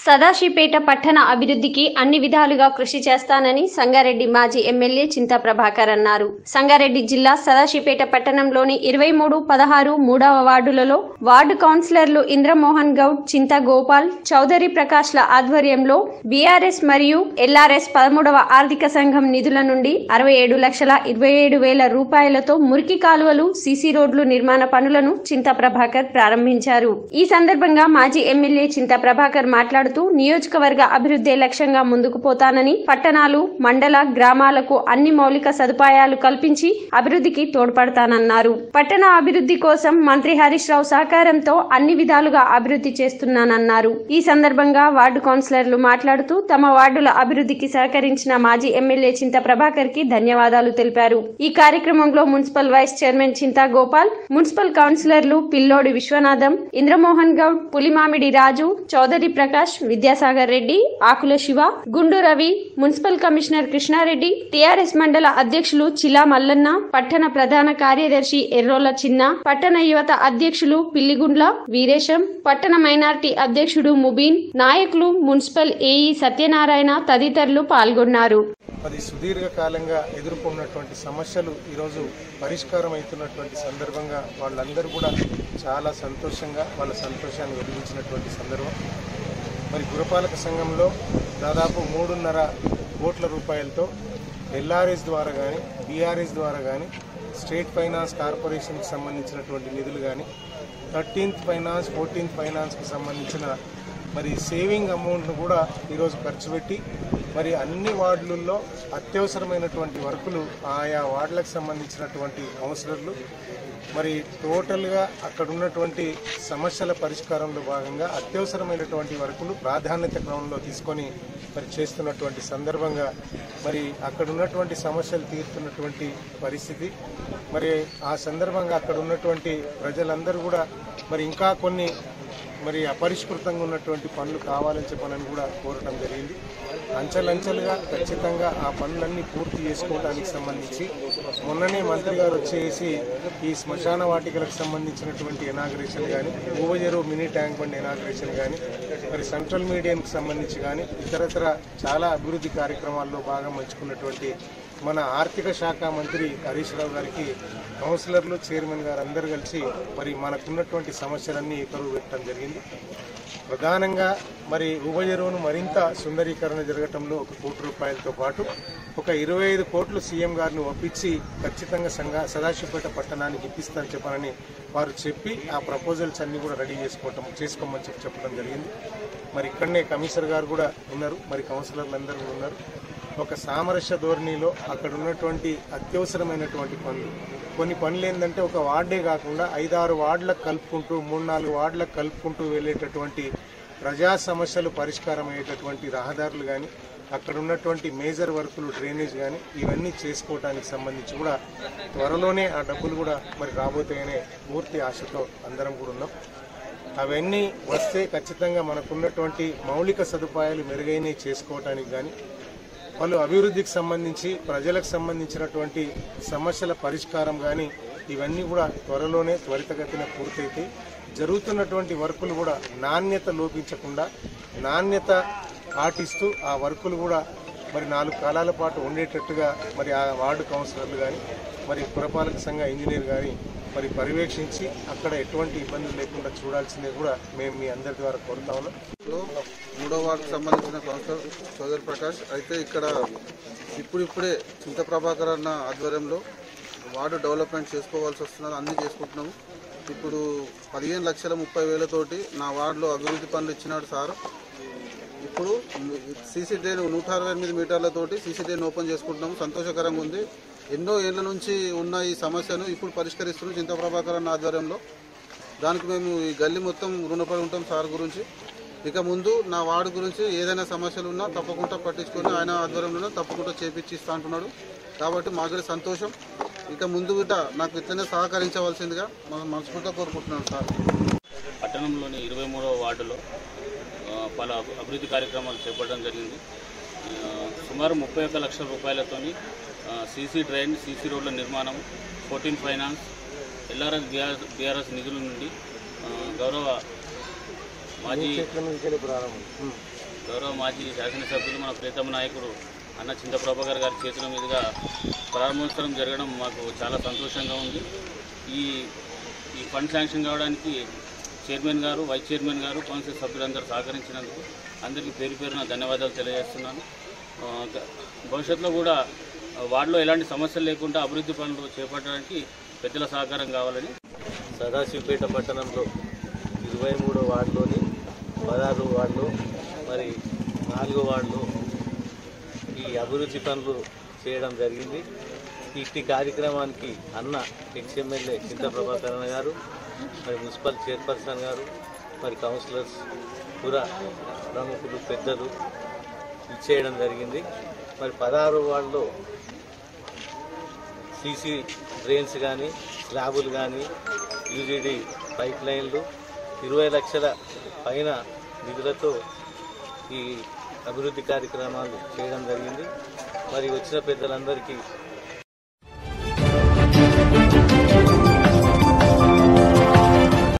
సదాశివపేట పట్టణ అభివృద్ధికి అన్ని విధాలుగా కృషి చేస్తానని సంగారెడ్డి మాజీ ఎమ్మెల్యే చింతా ప్రభాకర్ అన్నారు సంగారెడ్డి జిల్లా సదాశివపేట పట్టణంలోని ఇరవై మూడు పదహారు మూడవ వార్డులలో వార్డు కౌన్సిలర్లు ఇంద్రమోహన్ గౌడ్ చింతా గోపాల్ చౌదరి ప్రకాష్ల ఆధ్వర్యంలో బీఆర్ఎస్ మరియు ఎల్ఆర్ఎస్ పదమూడవ ఆర్థిక సంఘం నిధుల నుండి అరవై ఏడు లక్షల ఇరవై ఏడు వేల రూపాయలతో మురికి కాలువలు సీసీ రోడ్లు నిర్మాణ పనులను చింతా ప్రభాకర్ ప్రారంభించారు ఈ సందర్భంగా మాజీ ఎమ్మెల్యే చింతా ప్రభాకర్ మాట్లాడుతూ నియోజకవర్గ అభివృద్ధి లక్ష్యంగా ముందుకు పోతానని పట్టణాలు మండల గ్రామాలకు అన్ని మౌలిక సదుపాయాలు కల్పించి అభివృద్ధికి తోడ్పడతానన్నారు పట్టణ అభివృద్ధి కోసం మంత్రి హరీష్ రావు సహకారంతో అన్ని విధాలుగా అభివృద్ధి చేస్తున్నానన్నారు ఈ సందర్భంగా వార్డు కౌన్సిలర్లు మాట్లాడుతూ తమ వార్డుల అభివృద్ధికి సహకరించిన మాజీ ఎమ్మెల్యే చింత ప్రభాకర్ కి ధన్యవాదాలు తెలిపారు ఈ కార్యక్రమంలో municipal vice chairman Chinta Gopal municipal కౌన్సిలర్లు పిల్లోడి విశ్వనాథం ఇంద్రమోహన్ గౌడ్ పులిమామిడి రాజు Chowdary Prakash Vidyasagar Reddy Akula Siva Gundu Ravi municipal commissioner Krishna Reddy TRS మండల అధ్యక్షులు చిలా మల్లన్న పట్టణ ప్రధాన కార్యదర్శి ఎర్రోల చిన్న పట్టణ యువత అధ్యక్షులు పిల్లిగుండ్ల వీరేశం పట్టణ మైనార్టీ అధ్యక్షుడు ముబీన్ నాయకులు మున్సిపల్ ఏఈ సత్యనారాయణ తదితరులు పాల్గొన్నారు అది సుదీర్ఘకాలంగా ఎదుర్కొన్నటువంటి సమస్యలు ఈరోజు పరిష్కారం అవుతున్నటువంటి సందర్భంగా వాళ్ళందరూ కూడా చాలా సంతోషంగా వాళ్ళ సంతోషాన్ని వెలిగించినటువంటి సందర్భం మరి గురపాలక సంఘంలో దాదాపు మూడున్నర కోట్ల రూపాయలతో ఎల్ఆర్ఎస్ ద్వారా కానీ బీఆర్ఎస్ ద్వారా కానీ స్టేట్ ఫైనాన్స్ కార్పొరేషన్కి సంబంధించినటువంటి నిధులు కానీ థర్టీన్త్ ఫైనాన్స్ ఫోర్టీన్త్ ఫైనాన్స్కి సంబంధించిన మరి సేవింగ్ అమౌంట్ను కూడా ఈరోజు ఖర్చు పెట్టి మరి అన్ని వార్డులలో అత్యవసరమైనటువంటి వర్కులు ఆయా వార్డులకు సంబంధించినటువంటి కౌన్సిలర్లు మరి టోటల్గా అక్కడ ఉన్నటువంటి సమస్యల పరిష్కారంలో భాగంగా అత్యవసరమైనటువంటి వర్కులు ప్రాధాన్యత క్రమంలో తీసుకొని మరి చేస్తున్నటువంటి సందర్భంగా మరి అక్కడ ఉన్నటువంటి సమస్యలు తీరుతున్నటువంటి పరిస్థితి మరి ఆ సందర్భంగా అక్కడ ఉన్నటువంటి ప్రజలందరూ కూడా మరి ఇంకా కొన్ని మరి అపరిష్కృతంగా ఉన్నటువంటి పనులు కావాలని చెప్పనని కూడా కోరటం జరిగింది అంచెలంచెలుగా ఖచ్చితంగా ఆ పనులన్నీ పూర్తి చేసుకోవడానికి సంబంధించి మొన్ననే మంత్రి గారు వచ్చేసి ఈ శ్మశాన వాటికలకు సంబంధించినటువంటి ఎనాగ్రేషన్ కానీ ఊవజెరువు మినీ ట్యాంక్ బండ్ ఎనాగ్రేషన్ కానీ మరి సెంట్రల్ మీడియంకి సంబంధించి కానీ ఇతరతర చాలా అభివృద్ధి కార్యక్రమాల్లో భాగం పంచుకున్నటువంటి మన ఆర్థిక శాఖ మంత్రి హరీష్ రావు గారికి కౌన్సిలర్లు చైర్మన్ గారు అందరూ కలిసి మరి మనకున్నటువంటి సమస్యలన్నీ కరువు పెట్టడం జరిగింది ప్రధానంగా మరి ఉభయరువును మరింత సుందరీకరణ జరగటంలో ఒక కోటి రూపాయలతో పాటు ఒక ఇరవై ఐదు కోట్లు సీఎం గారిని ఒప్పించి ఖచ్చితంగా సంఘ సదాశివపేట పట్టణానికి ఇప్పిస్తానని చెప్పారని వారు చెప్పి ఆ ప్రపోజల్స్ అన్ని కూడా రెడీ చేసుకోవటం చేసుకోమని చెప్పి చెప్పడం జరిగింది మరి ఇక్కడనే కమిషనర్ గారు కూడా ఉన్నారు మరి కౌన్సిలర్లు అందరూ కూడా ఉన్నారు ఒక సామరస్య ధోరణిలో అక్కడ ఉన్నటువంటి అత్యవసరమైనటువంటి పనులు కొన్ని పనులు ఏంటంటే ఒక వార్డే కాకుండా ఐదారు వార్డులకు కలుపుకుంటూ మూడు నాలుగు వార్డులకు కలుపుకుంటూ వెళ్ళేటటువంటి ప్రజా సమస్యలు పరిష్కారం అయ్యేటటువంటి రహదారులు కానీ అక్కడ ఉన్నటువంటి మేజర్ వర్కులు డ్రైనేజ్ కానీ ఇవన్నీ చేసుకోవడానికి సంబంధించి కూడా త్వరలోనే ఆ డబ్బులు కూడా మరి రాబోతాయనే పూర్తి ఆశతో అందరం కూడా ఉన్నాం అవన్నీ వస్తే ఖచ్చితంగా మనకున్నటువంటి మౌలిక సదుపాయాలు మెరుగైనవి చేసుకోవటానికి కానీ వాళ్ళు అభివృద్ధికి సంబంధించి ప్రజలకు సంబంధించినటువంటి సమస్యల పరిష్కారం కానీ ఇవన్నీ కూడా త్వరలోనే త్వరితగతిన పూర్తయితే జరుగుతున్నటువంటి వర్కులు కూడా నాణ్యత లోపించకుండా నాణ్యత పాటిస్తూ ఆ వర్కులు కూడా మరి నాలుగు కాలాల పాటు ఉండేటట్టుగా మరి ఆ వార్డు కౌన్సిలర్లు కానీ మరి పురపాలక సంఘ ఇంజనీర్ కానీ మరి పర్యవేక్షించి అక్కడ ఎటువంటి ఇబ్బందులు లేకుండా చూడాల్సిందే కూడా మేము మీ అందరి ద్వారా కోరుతా ఉన్నాం లో మూడో వార్డుకు సంబంధించిన కౌన్సిలర్ చౌదరి ప్రకాష్ అయితే ఇక్కడ ఇప్పుడిప్పుడే చింత ప్రభాకర్ అన్న ఆధ్వర్యంలో వార్డు డెవలప్మెంట్ చేసుకోవాల్సి వస్తున్నది అన్ని చేసుకుంటున్నాము ఇప్పుడు పదిహేను లక్షల ముప్పై వేలతోటి నా వార్డులో అభివృద్ధి పనులు ఇచ్చినాడు సార్ ఇప్పుడు సీసీ డ్రైన్ నూట అరవై ఎనిమిది మీటర్లతోటి సీసీ డ్రైన్ ఓపెన్ చేసుకుంటున్నాము సంతోషకరంగా ఉంది ఎన్నో ఏళ్ల నుంచి ఉన్న ఈ సమస్యను ఇప్పుడు పరిష్కరిస్తున్నాం చింత ప్రభాకర్ అన్న ఆధ్వర్యంలో దానికి మేము ఈ గల్లీ మొత్తం రుణపడి ఉంటాం సార్ గురించి ఇక ముందు నా వార్డు గురించి ఏదైనా సమస్యలు ఉన్నా తప్పకుండా పట్టించుకొని ఆయన ఆధ్వర్యంలో తప్పకుండా చేపించి ఇస్తా అంటున్నాడు కాబట్టి మాకు కూడా సంతోషం ఇక ముందు గిట నాకు ఇట్లనే సహకరించవలసిందిగా మనం మనస్ఫూర్తిగా కోరుకుంటున్నాను సార్ పట్టణంలోని ఇరవై మూడవ వార్డులో ఆ, పలు అభి- అభివృద్ధి కార్యక్రమాలు చేపట్టడం జరిగింది ఆ, సుమారు ముప్పై ఒక్క లక్షల రూపాయలతోని సీసీ డ్రైన్ సీసీ రోడ్ల నిర్మాణం fourteen finance LRS BR BRS నిధుల నుండి ఆ, గౌరవ మాజీ ఎక్కడి నుంచి ప్రారంభం గౌరవ మాజీ శాసనసభ్యులు మన ప్రీతమ నాయకుడు అన్న చింత ప్రభాకర్ గారి చేతుల మీదుగా ప్రారంభోత్సవం జరగడం మాకు చాలా సంతోషంగా ఉంది ఈ ఈ ఫండ్ శాంక్షన్ కావడానికి చైర్మన్ గారు వైస్ చైర్మన్ గారు కౌన్సిల్ సభ్యులందరూ సహకరించినందుకు అందరికీ పేరు పేరున ధన్యవాదాలు తెలియజేస్తున్నాను ఆ, గ- భవిష్యత్తులో కూడా వార్డులో ఎలాంటి సమస్యలు లేకుండా అభివృద్ధి పనులు చేపట్టడానికి పెద్దల సహకారం కావాలని సదాశివపేట పట్టణంలో ఇరవై మూడో వార్డులోని పదహారు వార్డులో మరి నాలుగో వార్డులో ఈ అభివృద్ధి పనులు చేయడం జరిగింది ఇట్టి కార్యక్రమానికి అన్న ఎక్స్ ఎమ్మెల్యే చింత ప్రభాకరణ గారు మరి మున్సిపల్ చైర్పర్సన్ గారు మరి కౌన్సిలర్స్ పుర ప్రముఖులు పెద్దలు ఇచ్చేయడం జరిగింది మరి పదహారు వార్డులో సీసీ డ్రైన్స్ కానీ స్లాబులు కానీ యూజీడీ పైప్ లైన్లు ఇరవై లక్షల పైన నిధులతో ఈ అభివృద్ధి కార్యక్రమాలు చేయడం జరిగింది మరి వచ్చిన పెద్దలందరికీ